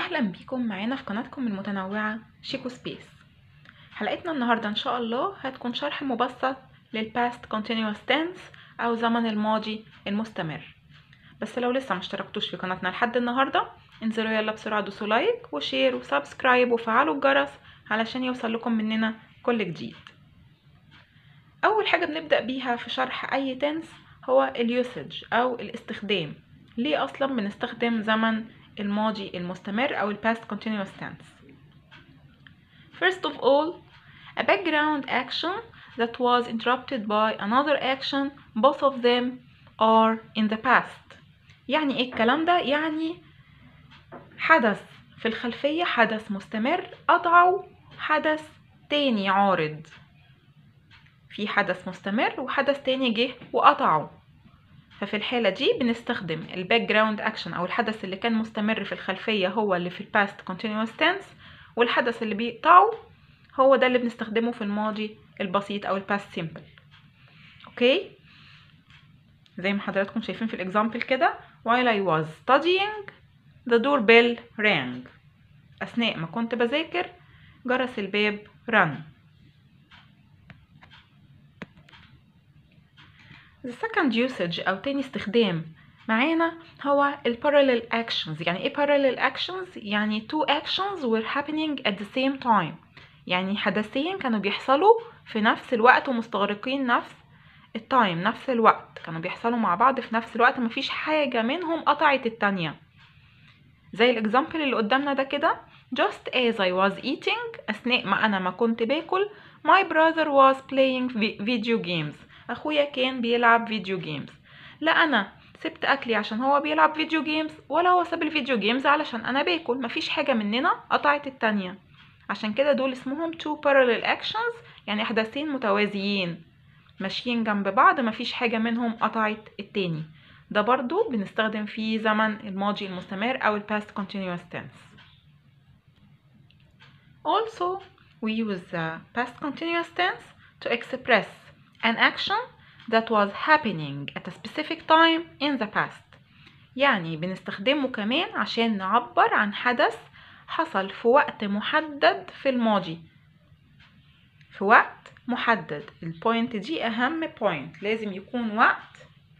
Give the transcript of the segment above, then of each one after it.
أهلا بيكم معانا في قناتكم المتنوعة شيكو سبيس حلقتنا النهاردة إن شاء الله هتكون شرح مبسط للباست continuous tense أو زمن الماضي المستمر بس لو لسه مشتركتوش في قناتنا لحد النهاردة انزلوا يلا بسرعة دوسوا لايك وشير وسبسكرايب وفعلوا الجرس علشان يوصل لكم مننا كل جديد أول حاجة بنبدأ بيها في شرح أي تنس هو اليوسج أو الاستخدام ليه أصلا بنستخدم زمن الماضي المستمر أو ال past continuous tense First of all, a background action that was interrupted by another action both of them are in the past يعني ايه الكلام ده؟ يعني حدث في الخلفية حدث مستمر قطعه حدث تاني عارض في حدث مستمر وحدث تاني جه وقطعه ففي الحالة دي بنستخدم الباك جراوند اكشن او الحدث اللي كان مستمر في الخلفية هو اللي في الباست continuous tense والحدث اللي بيقطعه هو ده اللي بنستخدمه في الماضي البسيط او الباست سيمبل اوكي زي ما حضراتكم شايفين في الاكزامبل كده while I was studying the doorbell rang اثناء ما كنت بذاكر جرس الباب رن The second usage أو تاني استخدام معانا هو ال parallel actions يعني ايه parallel actions؟ يعني two actions were happening at the same time يعني حدثين كانوا بيحصلوا في نفس الوقت ومستغرقين نفس التايم نفس الوقت كانوا بيحصلوا مع بعض في نفس الوقت مفيش حاجة منهم قطعت التانية زي الاكزامبل اللي قدامنا ده كده just as I was eating أثناء ما أنا ما كنت باكل my brother was playing video games اخويا كان بيلعب فيديو جيمز لا انا سبت اكلي عشان هو بيلعب فيديو جيمز ولا هو ساب الفيديو جيمز علشان انا باكل مفيش حاجه مننا قطعت التانية عشان كده دول اسمهم two parallel actions يعني احداثين متوازيين ماشيين جنب بعض مفيش حاجه منهم قطعت التاني ده برضو بنستخدم فيه زمن الماضي المستمر او ال past continuous tense also we use the past continuous tense to express an action that was happening at a specific time in the past يعني بنستخدمه كمان عشان نعبر عن حدث حصل في وقت محدد في الماضي في وقت محدد البوينت دي أهم بوينت لازم يكون وقت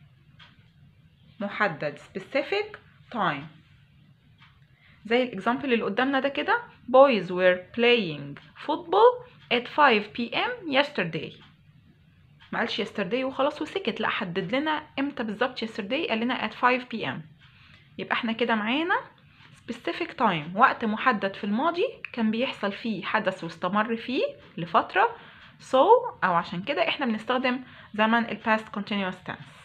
محدد specific time زي الاكزامبل اللي قدامنا ده كده boys were playing football at 5 p.m. yesterday ما قالش yesterday وخلاص وسكت لا حدد لنا امتى بالظبط yesterday قال لنا at 5 p.m. يبقى احنا كده معانا specific time وقت محدد في الماضي كان بيحصل فيه حدث واستمر فيه لفترة so او عشان كده احنا بنستخدم زمن ال past continuous tense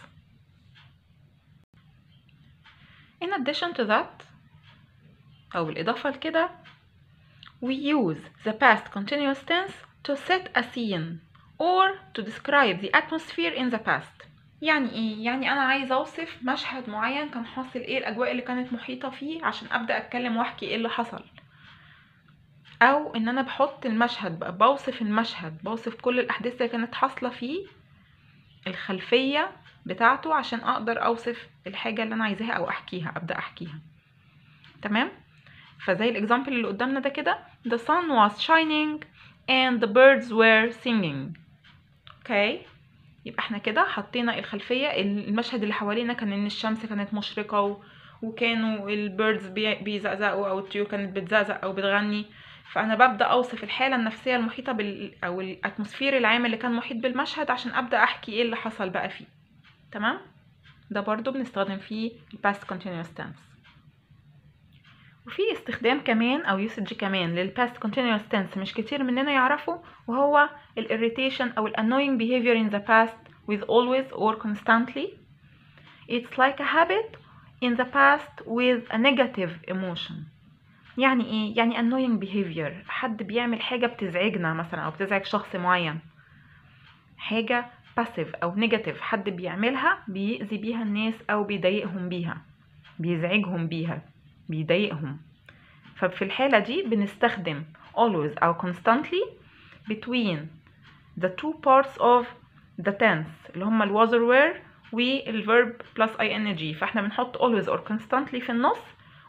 in addition to that او بالاضافة لكده we use the past continuous tense to set a scene or to describe the atmosphere in the past يعني ايه يعني انا عايزه اوصف مشهد معين كان حاصل ايه الاجواء اللي كانت محيطه فيه عشان ابدا اتكلم واحكي ايه اللي حصل او ان انا بحط المشهد بقى بوصف المشهد بوصف كل الاحداث اللي كانت حاصله فيه الخلفيه بتاعته عشان اقدر اوصف الحاجه اللي انا عايزاها او احكيها ابدا احكيها تمام فزي الاكزامبل اللي قدامنا ده كده the sun was shining and the birds were singing اوكي يبقى احنا كده حطينا الخلفيه المشهد اللي حوالينا كان ان الشمس كانت مشرقه و... وكانوا البيردز بي... بيزقزقوا او الطيور كانت بتزقزق او بتغني فانا ببدا اوصف الحاله النفسيه المحيطه بال او الاتموسفير العام اللي كان محيط بالمشهد عشان ابدا احكي ايه اللي حصل بقى فيه تمام ده برضو بنستخدم فيه الباست continuous tense وفي استخدام كمان او يوسج كمان للباست continuous tense مش كتير مننا يعرفه وهو ال irritation او ال annoying behavior in the past with always or constantly it's like a habit in the past with a negative emotion يعني ايه يعني annoying behavior حد بيعمل حاجة بتزعجنا مثلا او بتزعج شخص معين حاجة passive او negative حد بيعملها بيأذي بيها الناس او بيضايقهم بيها بيزعجهم بيها بيضايقهم ففي الحالة دي بنستخدم always أو constantly between the two parts of the tense اللي هما ال was or were والverb plus ing فاحنا بنحط always or constantly في النص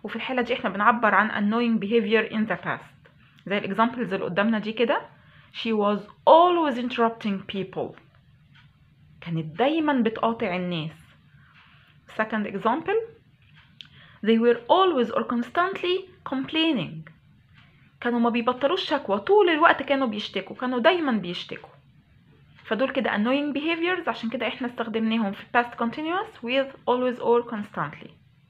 وفي الحالة دي احنا بنعبر عن annoying behavior in the past زي الاكزامبلز اللي قدامنا دي كده she was always interrupting people كانت دايما بتقاطع الناس second example they were always or constantly complaining كانوا ما بيبطلوش شكوى طول الوقت كانوا بيشتكوا كانوا دايما بيشتكوا فدول كده annoying behaviors عشان كده احنا استخدمناهم في past continuous with always or constantly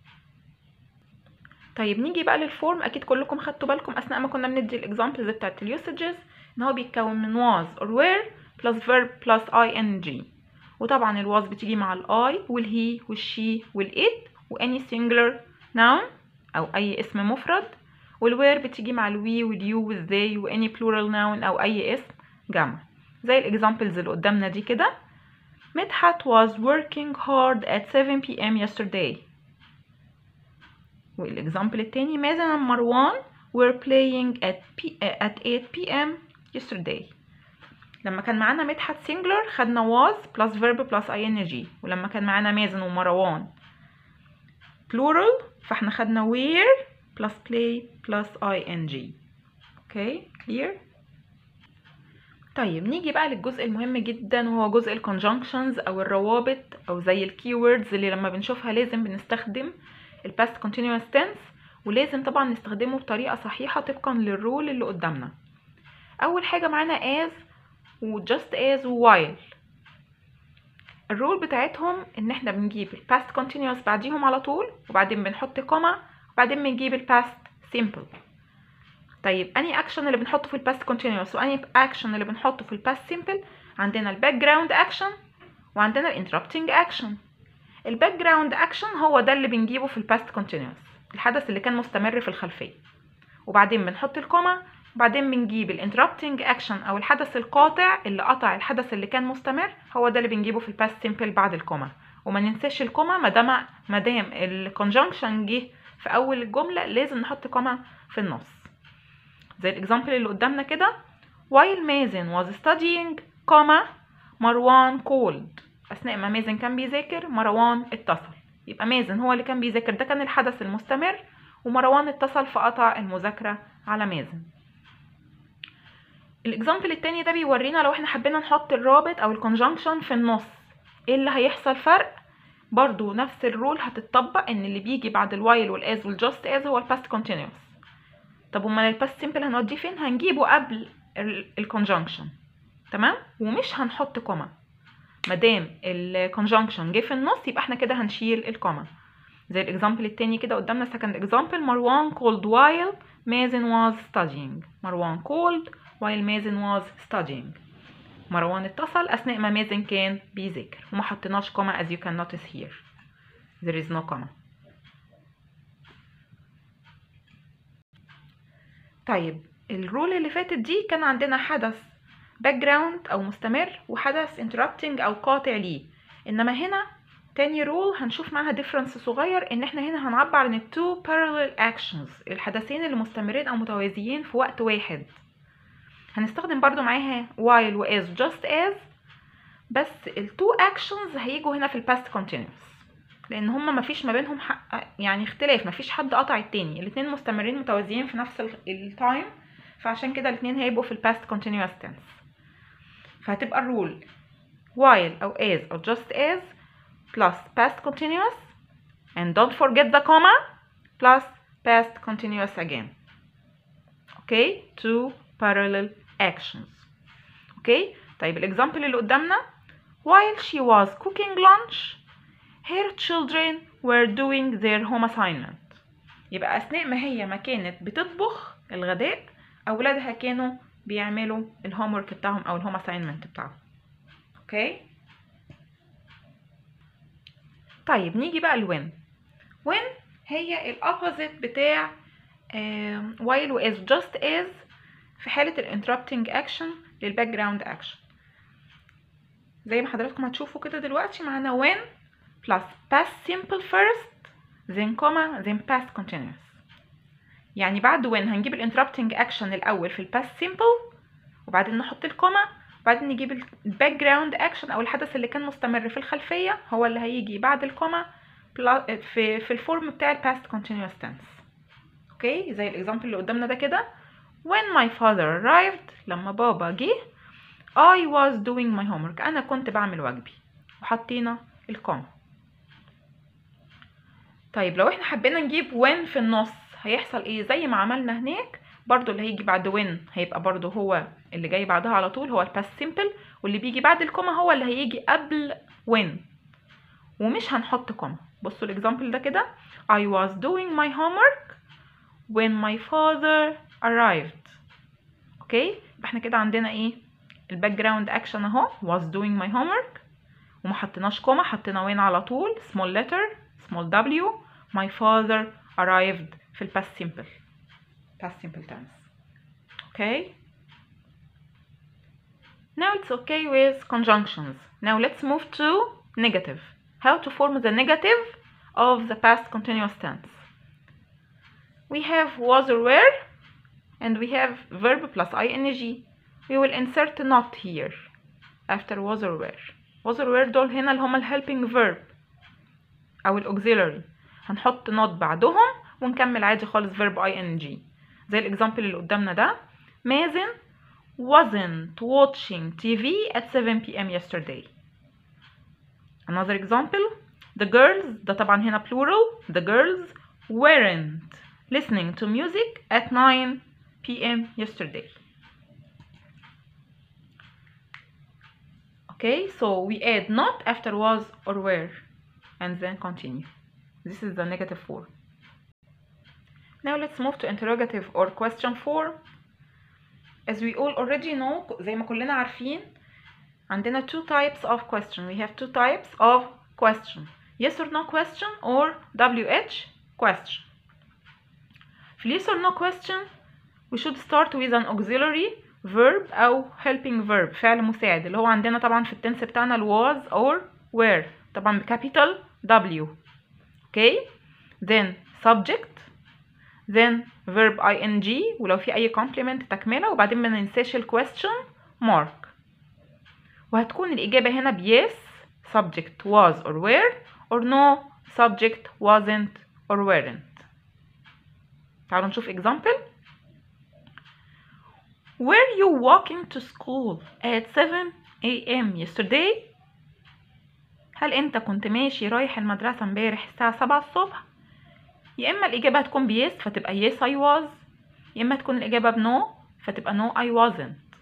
طيب نيجي بقى للفورم اكيد كلكم خدتوا بالكم اثناء ما كنا بندي الاكزامبلز بتاعت اليوسجز ان هو بيتكون من was or were plus verb plus ing وطبعا الواز بتيجي مع الاي والهي والشي والات واني singular noun او اي اسم مفرد والوير بتيجي مع الوي واليو والذي واني plural noun او اي اسم جمع زي الاكزامبلز اللي قدامنا دي كده مدحت was working hard at 7 p.m. yesterday والاكزامبل التاني مازن and مروان were playing at, P at 8 p.m. yesterday لما كان معانا مدحت singular خدنا was plus verb plus ing ولما كان معانا مازن ومروان plural فاحنا خدنا were plus play plus ing اوكي clear طيب نيجي بقى للجزء المهم جدا وهو جزء الكونجنكشنز او الروابط او زي الكيوردز اللي لما بنشوفها لازم بنستخدم الباست continuous tense ولازم طبعا نستخدمه بطريقه صحيحه طبقا للرول اللي قدامنا اول حاجه معانا as و just as و while الرول بتاعتهم ان احنا بنجيب الباست continuous بعديهم على طول وبعدين بنحط كوما وبعدين بنجيب الباست simple طيب اني اكشن اللي بنحطه في الباست continuous واني اكشن اللي بنحطه في الباست simple عندنا الباك جراوند اكشن وعندنا الانتربتنج اكشن الباك جراوند اكشن هو ده اللي بنجيبه في الباست continuous الحدث اللي كان مستمر في الخلفيه وبعدين بنحط الكوما وبعدين بنجيب الانتربتنج اكشن او الحدث القاطع اللي قطع الحدث اللي كان مستمر هو ده اللي بنجيبه في الباست سيمبل بعد الكوما وما ننساش الكوما ما دام ما دام الكونجنكشن جه في اول الجمله لازم نحط كوما في النص زي الاكزامبل اللي قدامنا كده while مازن was studying كوما مروان called اثناء ما مازن كان بيذاكر مروان اتصل يبقى مازن هو اللي كان بيذاكر ده كان الحدث المستمر ومروان اتصل فقطع المذاكره على مازن الاكزامبل التاني ده بيورينا لو احنا حبينا نحط الرابط او الكونجنكشن في النص ايه اللي هيحصل فرق برضو نفس الرول هتطبق ان اللي بيجي بعد الوايل والاز والجاست از هو الباست كونتينوس طب امال الباست سيمبل هنوديه فين هنجيبه قبل الكونجنكشن تمام ومش هنحط كوما مادام الكونجنكشن جه في النص يبقى احنا كده هنشيل الكوما زي الاكزامبل التاني كده قدامنا second example مروان called while مازن was studying مروان called while مازن was studying مروان اتصل أثناء ما مازن كان بيذاكر وما حطيناش كوما as you can notice here there is no comma طيب الرول اللي فاتت دي كان عندنا حدث background أو مستمر وحدث interrupting أو قاطع ليه إنما هنا تاني رول هنشوف معاها difference صغير إن احنا هنا هنعبر عن ال two parallel actions الحدثين اللي مستمرين أو متوازيين في وقت واحد هنستخدم برضو معاها while و as just as بس ال two actions هيجوا هنا في ال past continuous لان هما مفيش ما بينهم حق يعني اختلاف مفيش حد قطع التاني الاتنين مستمرين متوازيين في نفس التايم فعشان كده الاتنين هيبقوا في ال past continuous tense فهتبقى الرول while او as او just as plus past continuous and don't forget the comma plus past continuous again okay two parallel actions okay طيب الاكزامبل اللي قدامنا while she was cooking lunch her children were doing their home assignment يبقى اثناء ما هي ما كانت بتطبخ الغداء اولادها كانوا بيعملوا الهوم ورك بتاعهم او الهوم assignment بتاعهم اوكي طيب نيجي بقى لوين وين هي الاوبوزيت بتاع uh, while و as just as في حالة الانتربتنج اكشن للباك جراوند اكشن زي ما حضراتكم هتشوفوا كده دلوقتي معانا when plus past simple first then comma then past continuous يعني بعد when هنجيب الانتربتنج اكشن الاول في الباست simple وبعدين نحط الكوما وبعدين نجيب الباك جراوند اكشن او الحدث اللي كان مستمر في الخلفيه هو اللي هيجي بعد الكوما في في الفورم بتاع الباست continuous tense اوكي زي الاكزامبل اللي قدامنا ده كده when my father arrived لما بابا جه I was doing my homework انا كنت بعمل واجبي وحطينا الكوما طيب لو احنا حبينا نجيب when في النص هيحصل ايه زي ما عملنا هناك برضو اللي هيجي بعد when هيبقى برضو هو اللي جاي بعدها على طول هو الباست سيمبل واللي بيجي بعد الكوما هو اللي هيجي قبل when ومش هنحط كوما بصوا الاكزامبل ده كده I was doing my homework when my father arrived اوكي يبقى احنا كده عندنا ايه الباك جراوند اكشن اهو was doing my homework وما حطيناش كوما حطينا وين على طول small letter small w my father arrived في الباست simple past simple tense okay now it's okay with conjunctions now let's move to negative how to form the negative of the past continuous tense we have was or were and we have verb plus ing we will insert not here after was or were was or were دول هنا اللي هما ال helping verb أو ال auxiliary هنحط not بعدهم ونكمل عادي خالص verb ing زي الإكزامبل اللي قدامنا ده مازن wasn't watching TV at 7 p.m. yesterday another example the girls ده طبعا هنا plural the girls weren't listening to music at 9 p.m. yesterday okay so we add not after was or were and then continue this is the negative form now let's move to interrogative or question form as we all already know زي ما كلنا عارفين عندنا two types of question we have two types of question yes or no question or WH question في yes or no question we should start with an auxiliary verb أو helping verb فعل مساعد اللي هو عندنا طبعا في التنس بتاعنا ال was or were طبعا بكابيتال W okay then subject then verb ing ولو في أي complement تكملة وبعدين ما ننساش ال question mark وهتكون الإجابة هنا ب yes subject was or were or no subject wasn't or weren't تعالوا نشوف example Were you walking to school at 7 a.m. yesterday? هل انت كنت ماشي رايح المدرسة امبارح الساعة 7 الصبح؟ يا اما الإجابة هتكون بيس فتبقى yes I was يا اما تكون الإجابة بنو فتبقى no I wasn't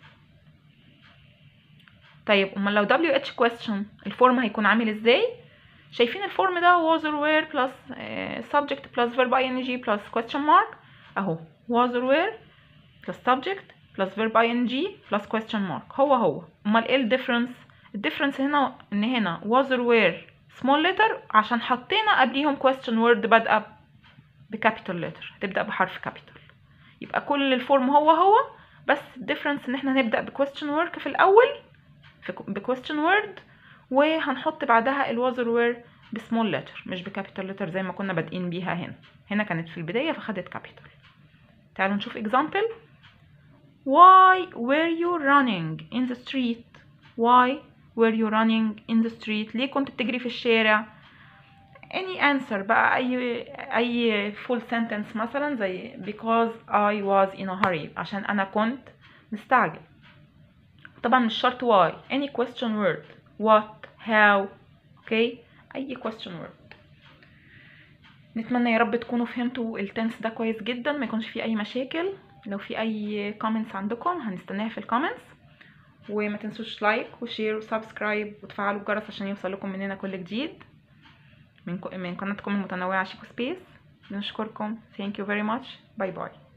طيب امال لو WH question الفورم هيكون عامل ازاي؟ شايفين الفورم ده was or were plus uh, subject plus verb ing plus question mark اهو was or were plus subject plus verb ing plus question mark هو هو امال ايه الديفرنس الديفرنس هنا ان هنا was or were small letter عشان حطينا قبليهم question word بادئه بكابيتال letter هتبدا بحرف كابيتال يبقى كل الفورم هو هو بس الديفرنس ان احنا هنبدا بكويستشن ورك في الاول في بكويستشن وورد وهنحط بعدها ال was or were بسمول letter مش بكابيتال letter زي ما كنا بادئين بيها هنا هنا كانت في البدايه فخدت كابيتال تعالوا نشوف example Why were you running in the street? Why were you running in the street? ليه كنت بتجري في الشارع؟ Any answer بقى أي أي full sentence مثلا زي because I was in a hurry عشان أنا كنت مستعجل. طبعا مش شرط why any question word what how okay أي question word. نتمنى يا رب تكونوا فهمتوا التنس ده كويس جدا ما يكونش فيه أي مشاكل. لو في اي كومنتس عندكم هنستناها في الكومنتس وما تنسوش لايك وشير وسبسكرايب وتفعلوا الجرس عشان يوصل لكم مننا كل جديد من من قناتكم المتنوعه شيكو سبيس نشكركم thank you very much باي باي